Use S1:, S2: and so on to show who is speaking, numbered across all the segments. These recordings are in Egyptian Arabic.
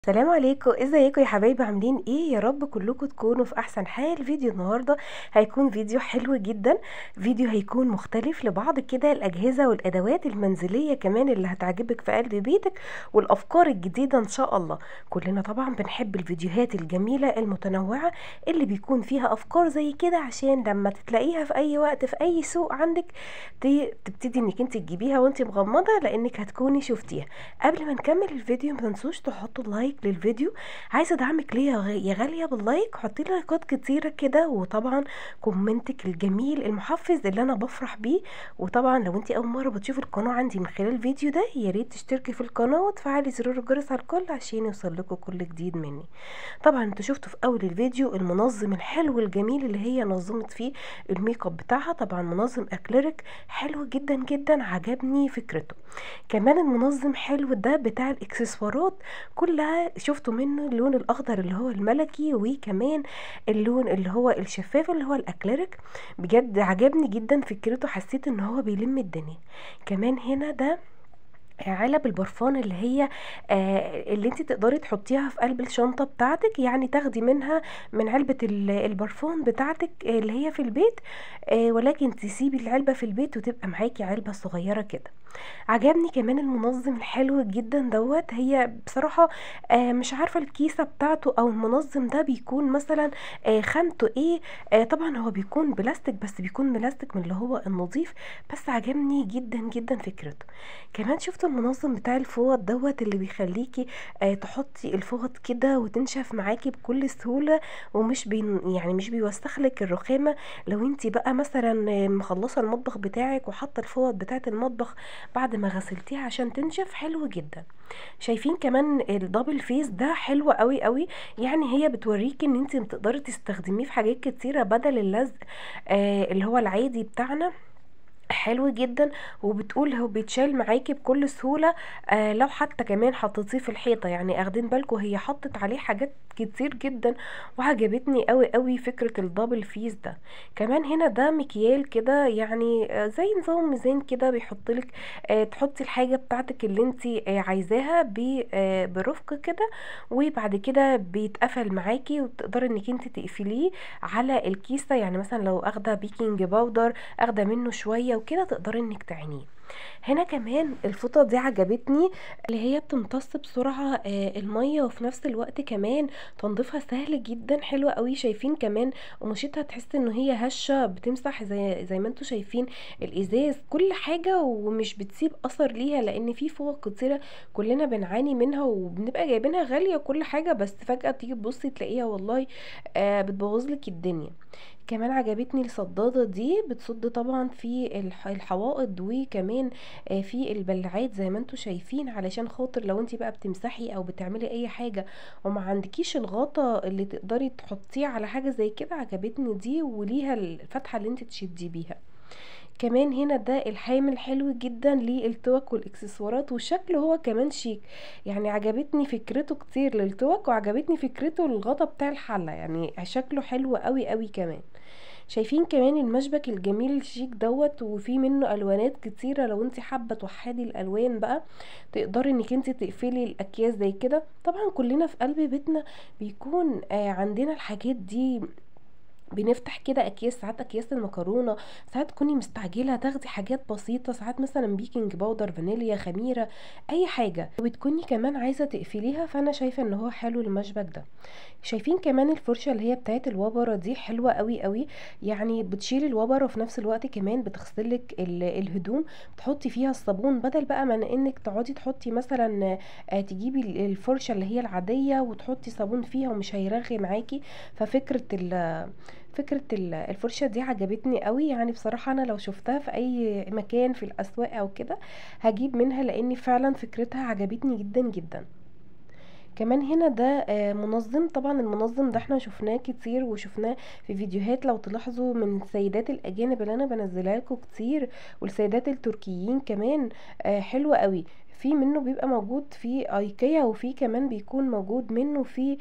S1: السلام عليكم ازيكم يا حبايبي عاملين ايه يا رب كلكم تكونوا في احسن حال فيديو النهارده هيكون فيديو حلو جدا فيديو هيكون مختلف لبعض كده الاجهزه والادوات المنزليه كمان اللي هتعجبك في قلب بيتك والافكار الجديده ان شاء الله كلنا طبعا بنحب الفيديوهات الجميله المتنوعه اللي بيكون فيها افكار زي كده عشان لما تلاقيها في اي وقت في اي سوق عندك تبتدي انك انت تجيبيها وانت مغمضه لانك هتكوني شفتيها قبل ما نكمل الفيديو ما تنسوش تحطوا لايك لايك للفيديو عايزه ادعمك ليا يا غاليه باللايك حطي لي لايكات كتيره كده وطبعا كومنتك الجميل المحفز اللي انا بفرح بيه وطبعا لو انت اول مره بتشوفي القناه عندي من خلال الفيديو ده يا ريت تشتركي في القناه وتفعلي زرار الجرس على الكل عشان يوصل لكم كل جديد مني طبعا انتوا شفتوا في اول الفيديو المنظم الحلو الجميل اللي هي نظمت فيه الميك اب بتاعها طبعا منظم اكليريك حلو جدا جدا عجبني فكرته كمان المنظم حلو ده بتاع الاكسسوارات كلها شفتوا منه اللون الاخضر اللي هو الملكي وكمان اللون اللي هو الشفاف اللي هو الاكليريك بجد عجبني جدا فكرته حسيت ان هو بيلم الدنيا كمان هنا ده علب البرفان اللي هي آه اللي انت تقدري تحطيها في قلب الشنطة بتاعتك يعني تاخدي منها من علبة البرفان بتاعتك اللي هي في البيت آه ولكن تسيبي العلبة في البيت وتبقى معاكي علبة صغيرة كده عجبني كمان المنظم الحلو جدا دوت هي بصراحة آه مش عارفة الكيسة بتاعته او المنظم ده بيكون مثلا آه خامته ايه آه طبعا هو بيكون بلاستيك بس بيكون بلاستيك من اللي هو النظيف بس عجبني جدا جدا فكرته كمان شفت المنظم بتاع الفوط دوت اللي بيخليكي آه تحطي الفوط كده وتنشف معاكي بكل سهولة ومش بي يعني مش بيوسخلك الرخامة لو انت بقى مثلا مخلصة المطبخ بتاعك وحاطة الفوط بتاعت المطبخ بعد ما غسلتيها عشان تنشف حلو جدا شايفين كمان الدبل فيس ده حلو قوي قوي يعني هي بتوريكي ان انت تقدري تستخدميه في حاجات كتيرة بدل اللزق آه اللي هو العادي بتاعنا حلو جدا وبتقول هو بيتشال معاكي بكل سهوله آه لو حتى كمان حطيتيه في الحيطه يعني اخدين بالكم هي حطت عليه حاجات كتير جدا وعجبتني قوي قوي فكره الدبل فيس ده كمان هنا ده مكيال كده يعني آه زي نظام ميزان كده بيحطلك آه تحطي الحاجه بتاعتك اللي انت آه عايزاها آه برفق كده وبعد كده بيتقفل معاكي وتقدري انك انت تقفليه على الكيسه يعني مثلا لو اخده بيكنج باودر اخده منه شويه وكده تقدري انك تعينيه هنا كمان الفوطة دي عجبتني اللي هي بتمتص بسرعة آه المية وفي نفس الوقت كمان تنظيفها سهل جدا حلوة قوي شايفين كمان قماشتها تحس ان هي هشة بتمسح زي زي ما انتم شايفين الازاز كل حاجة ومش بتسيب اثر ليها لان في فوط كتيرة كلنا بنعاني منها وبنبقى جايبينها غالية كل حاجة بس فجأة تيجي تبصي تلاقيها والله آه بتبوظلك الدنيا كمان عجبتني الصدادة دي بتصد طبعا في الحوائط وكمان في البلعات زي ما انتم شايفين علشان خاطر لو انت بقى بتمسحي او بتعملي اي حاجة وما عندكيش الغطا اللي تقدري تحطيه على حاجة زي كده عجبتني دي وليها الفتحة اللي انت تشدي بيها كمان هنا ده الحامل حلو جدا للتوك والاكسسوارات وشكله هو كمان شيك يعني عجبتني فكرته كتير للتوك وعجبتني فكرته للغطا بتاع الحلة يعني شكله حلو قوي قوي كمان شايفين كمان المشبك الجميل الشيك دوت وفي منه الوانات كتيرة لو انت حابة توحدي الالوان بقى تقدري انك انت تقفلي الاكياس زي كده طبعا كلنا في قلب بيتنا بيكون آه عندنا الحاجات دي بنفتح كده اكياس ساعات اكياس المكرونه ساعات تكوني مستعجله تاخدي حاجات بسيطه ساعات مثلا بيكنج باودر فانيليا خميره اي حاجه وتكوني كمان عايزه تقفليها فانا شايفه ان هو حلو المشبك ده شايفين كمان الفرشه اللي هي بتاعت الوبره دي حلوه قوي قوي يعني بتشيل الوبره وفي نفس الوقت كمان بتغسلك الهدوم تحطي فيها الصابون بدل بقى من انك تقعدي تحطي مثلا تجيبي الفرشه اللي هي العاديه وتحطي صابون فيها ومش هيرغي معاكي ففكره فكرة الفرشة دي عجبتني قوي يعني بصراحة انا لو شفتها في اي مكان في الاسواق او كده هجيب منها لان فعلا فكرتها عجبتني جدا جدا كمان هنا ده منظم طبعا المنظم ده احنا شفناه كتير وشفناه في فيديوهات لو تلاحظوا من السيدات الاجانب اللي انا بنزلها لكم كتير والسيدات التركيين كمان حلوة قوي في منه بيبقى موجود في ايكيا وفي كمان بيكون موجود منه في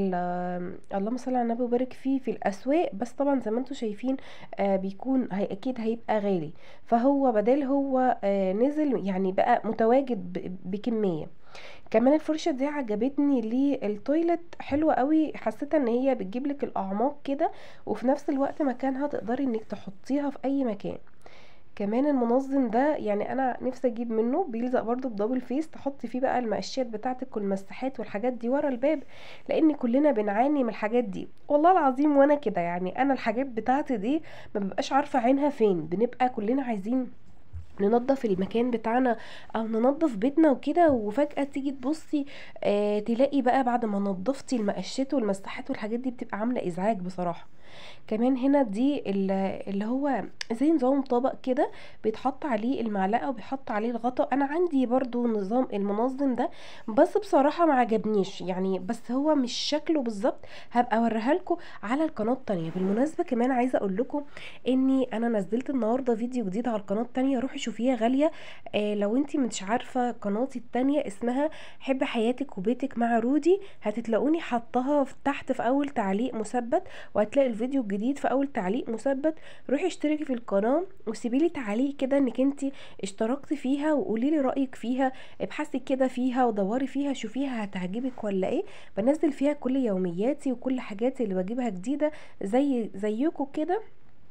S1: اللهم صل على النبي وبارك فيه في الاسواق بس طبعا زي ما انتم شايفين آه بيكون هي اكيد هيبقى غالي فهو بدل هو آه نزل يعني بقى متواجد بكميه كمان الفرشة دي عجبتني للتويلت حلوة قوي حسيت ان هي بتجيب لك الاعماق كده وفي نفس الوقت مكانها تقدري انك تحطيها في اي مكان كمان المنظم ده يعني انا نفسي اجيب منه بيلزق برضو بدبل فيس تحطي فيه بقى المقشات بتاعتك والمساحات والحاجات دي ورا الباب لان كلنا بنعاني من الحاجات دي والله العظيم وانا كده يعني انا الحاجات بتاعتي دي ما ببقاش عارفه عينها فين بنبقى كلنا عايزين ننظف المكان بتاعنا او ننظف بيتنا وكده وفجأة تيجي تبصي آه تلاقي بقى بعد ما نظفتي المقشات والمساحات والحاجات دي بتبقى عاملة ازعاج بصراحة كمان هنا دي ال- اللي هو زي نظام طبق كده بيتحط عليه المعلقة وبيحط عليه الغطا انا عندي برضو نظام المنظم ده بس بصراحة ما عجبنيش يعني بس هو مش شكله بالظبط هبقى اوريها لكم على القناة التانية بالمناسبة كمان عايزة اقول لكم اني انا نزلت النهاردة فيديو جديد على القناة التانية روحي شوفيها غالية آه لو انتي مش عارفة قناتي التانية اسمها حب حياتك وبيتك مع رودي هتتلاقوني حطها في- تحت في اول تعليق مثبت وهتلاقي الفيديو الجديد في اول تعليق مثبت روحي اشتركي في القناة وسيبيلي تعليق كده انك انتي اشتركتي فيها وقوليلي رأيك فيها ابحثي كده فيها ودوري فيها شوفيها هتعجبك ولا ايه بنزل فيها كل يومياتي وكل حاجاتي اللي بجيبها جديدة زي زيكم كده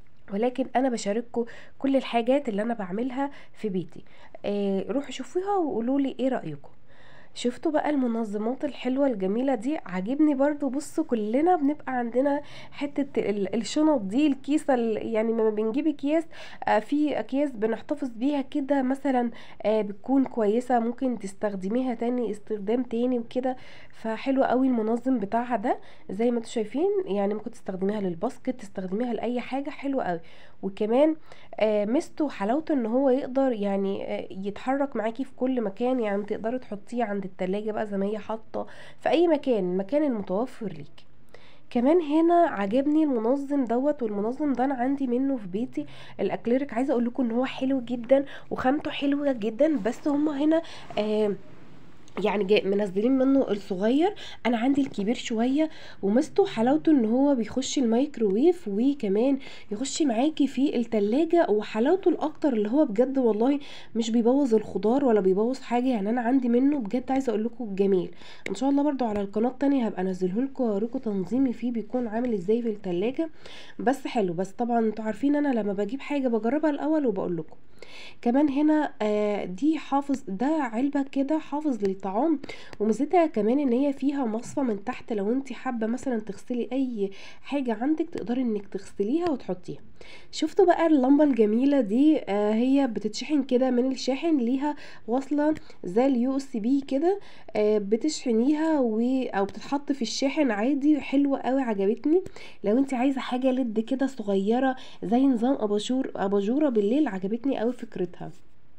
S1: ولكن انا بشارككم كل الحاجات اللي انا بعملها في بيتي آه روحوا شوفوها وقولوا لي ايه رايكم شفتوا بقى المنظمات الحلوة الجميلة دي عاجبني برضو بصوا كلنا بنبقى عندنا حتة ال- الشنط دي الكيسة ال- يعني لما بنجيب اكياس آه، في اكياس بنحتفظ بيها كده مثلا آه، بتكون كويسة ممكن تستخدميها تاني استخدام تاني وكده فحلو قوي المنظم بتاعها ده زي ما انتم شايفين يعني ممكن تستخدميها للباسكت تستخدميها لأي حاجة حلوة قوي وكمان آه، ميزته وحلاوته ان هو يقدر يعني آه، يتحرك معاكي في كل مكان يعني تقدري تحطيه عند التلاجة بقى زي ما هي حاطة في اي مكان المكان المتوفر ليكي كمان هنا عجبني المنظم دوت والمنظم ده انا عندي منه في بيتي الاكليريك عايزه اقول لكم ان هو حلو جدا وخامته حلوه جدا بس هما هنا آه يعني جاي منزلين منه الصغير انا عندي الكبير شويه وميزته حلاوته ان هو بيخش الميكروويف وكمان يخش معاكي في التلاجة وحلاوته الاكتر اللي هو بجد والله مش بيبوظ الخضار ولا بيبوظ حاجه يعني انا عندي منه بجد عايزه اقول لكم جميل ان شاء الله برضو على القناه التانية هبقى انزله لكم اوريكم تنظيمي فيه بيكون عامل ازاي في التلاجة بس حلو بس طبعا انتوا عارفين انا لما بجيب حاجه بجربها الاول وبقول لكم كمان هنا آه، دي حافظ ده علبة كده حافظ للطعام وميزتها كمان ان هي فيها مصفى من تحت لو انت حابة مثلا تغسلي اي حاجة عندك تقدري انك تغسليها وتحطيها شفتوا بقى اللمبة الجميلة دي آه، هي بتتشحن كده من الشاحن ليها واصلة زي اليو اس بي كده آه، بتشحنيها و... او بتتحط في الشاحن عادي حلوة قوي عجبتني لو انت عايزة حاجة لد كده صغيرة زي نظام اباجور اباجورة بالليل عجبتني قوي فكرتها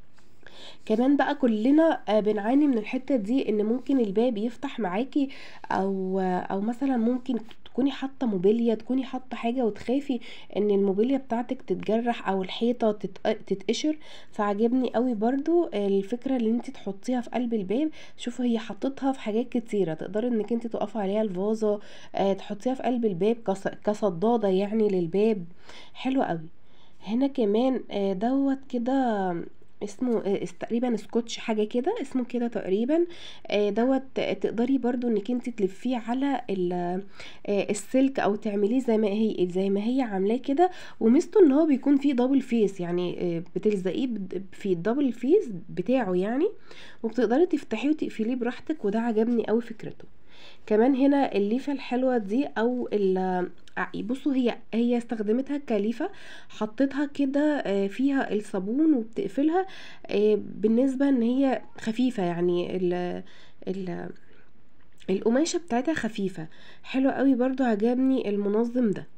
S1: كمان بقى كلنا آه، بنعاني من الحتة دي ان ممكن الباب يفتح معاكي او او مثلا ممكن تكوني حاطه موبيليا تكوني حاطه حاجه وتخافي ان الموبيليا بتاعتك تتجرح او الحيطه تتق- تتقشر فعجبني قوي برضو الفكره اللي انت تحطيها في قلب الباب شوفوا هي حطتها في حاجات كتيره تقدري انك انت تقفي عليها الفازه آه، تحطيها في قلب الباب كص- كصداده يعني للباب حلو قوي هنا كمان آه، دوت كده اسمه آه، اس- تقريبا سكوتش حاجه كده اسمه كده تقريبا آه، دوت تقدري برضو انك انت تلفيه على ال- آه، السلك او تعمليه زي ما هي زي ما هي عاملاه كده وميزته ان هو بيكون فيه دبل فيس يعني آه، بتلزقيه بد- في الدبل فيس بتاعه يعني وبتقدري تفتحيه وتقفليه براحتك وده عجبني قوي فكرته كمان هنا الليفه الحلوه دي او ال ع- بصوا هي هي استخدمتها كليفه حطيتها كده آه، فيها الصابون وبتقفلها آه، بالنسبه ان هي خفيفه يعني ال ال القماشه بتاعتها خفيفه حلو قوي برضو عجبني المنظم ده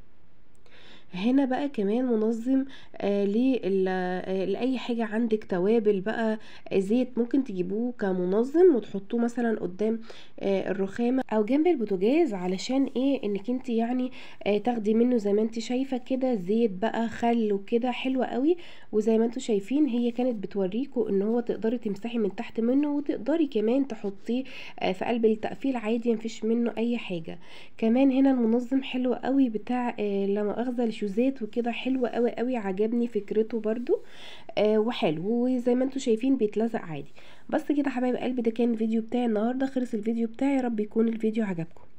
S1: هنا بقى كمان منظم آه لل- آه لأي حاجة عندك توابل بقى آه، زيت ممكن تجيبوه كمنظم وتحطوه مثلا قدام آه الرخامة او جنب البوتاجاز علشان ايه انك انت يعني آه تاخدي منه زي ما انت شايفة كده زيت بقى خل وكده حلوة قوي وزي ما انتوا شايفين هي كانت بتوريكوا ان هو تقدري تمسحي من تحت منه وتقدري كمان تحطيه آه في قلب التقفيل عادي مفيش منه اي حاجة كمان هنا المنظم حلو قوي بتاع آه، لا مؤاخذة شوزات وكده حلو قوي قوي عجبني فكرته برضو آه وحلو وزي ما انتم شايفين بيتلزق عادي بس كده حبايب قلبي ده كان الفيديو بتاعي النهارده خلص الفيديو بتاعي يا رب يكون الفيديو عجبكم